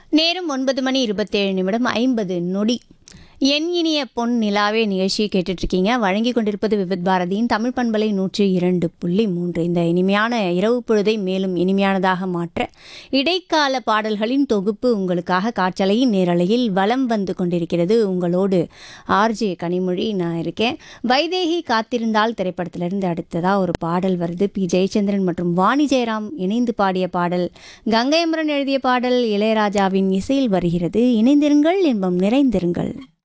நேரம் ஒன்பது மணி இருபத்தேழு நிமிடம் ஐம்பது நொடி என் இனிய பொன் நிலாவே நிகழ்ச்சியை கேட்டுட்டு இருக்கீங்க வழங்கி கொண்டிருப்பது விவித் பாரதியின் தமிழ் பண்பலை நூற்றி இரண்டு புள்ளி மூன்று இந்த இனிமையான இரவு பொழுதை மேலும் இனிமையானதாக மாற்ற இடைக்கால பாடல்களின் தொகுப்பு உங்களுக்காக காற்றலையின் நேரலையில் வலம் வந்து கொண்டிருக்கிறது உங்களோடு ஆர்ஜே கனிமொழி நான் இருக்கேன் வைதேகி காத்திருந்தால் திரைப்படத்திலிருந்து அடுத்ததா ஒரு பாடல் வருது பி ஜெயச்சந்திரன் மற்றும் வாணி ஜெயராம் இணைந்து பாடிய பாடல் கங்கை அமரன் எழுதிய பாடல் இளையராஜாவின் இசையில் வருகிறது இணைந்திருங்கள் இன்பம் நிறைந்திருங்கள்